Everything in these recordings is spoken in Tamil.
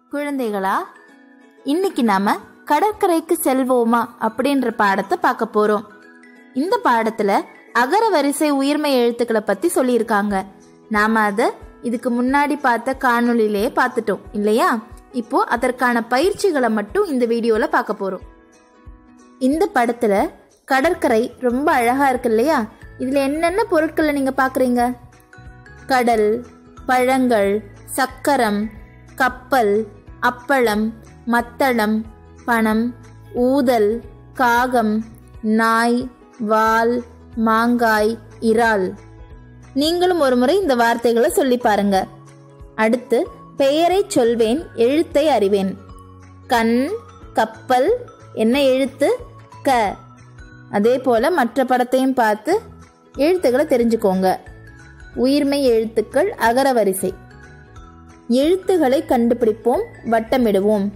குழந்தைகளா இன்னைக்கு நாம கடற்கரைக்கு செல்வோமா அப்படின்ற பாடத்தை பார்க்க போறோம் இந்த பாடத்துல அகர வரிசை உயிர்மை எழுத்துக்களை பத்தி சொல்லியிருக்காங்க நாம அதை இதுக்கு முன்னாடி பார்த்த காணொளியிலேயே பார்த்துட்டோம் இல்லையா இப்போ அதற்கான பயிற்சிகளை மட்டும் இந்த வீடியோல பார்க்க போறோம் இந்த படத்துல கடற்கரை ரொம்ப அழகா இருக்கு இல்லையா இதுல என்னென்ன பொருட்களை நீங்க பாக்குறீங்க கடல் பழங்கள் சக்கரம் கப்பல் அப்பளம் மத்தளம் பணம் ஊதல் காகம் நாய் வால் மாங்காய் இறால் நீங்களும் ஒரு முறை இந்த வார்த்தைகளை சொல்லி பாருங்க அடுத்து பெயரை சொல்வேன் எழுத்தை அறிவேன் கண் கப்பல் என்ன எழுத்து க அதே போல மற்ற படத்தையும் பார்த்து எழுத்துக்களை தெரிஞ்சுக்கோங்க உயிர்மை எழுத்துக்கள் அகர வரிசை எழுத்துக்களை கண்டுபிடிப்போம் வட்டமிடுவோம்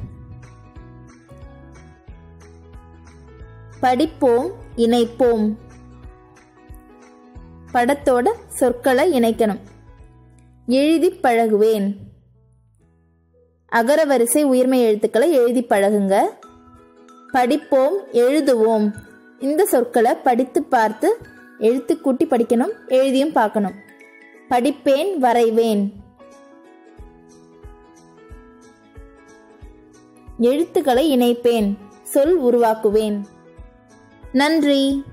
படிப்போம் இணைப்போம் படத்தோட சொற்களை இணைக்கணும் எழுதி பழகுவேன் அகர வரிசை உயிர்மை எழுத்துக்களை எழுதி பழகுங்க படிப்போம் எழுதுவோம் இந்த சொற்களை படித்து பார்த்து எழுத்து கூட்டி படிக்கணும் எழுதியும் பார்க்கணும் படிப்பேன் வரைவேன் எழுத்துக்களை இணைப்பேன் சொல் உருவாக்குவேன் நன்றி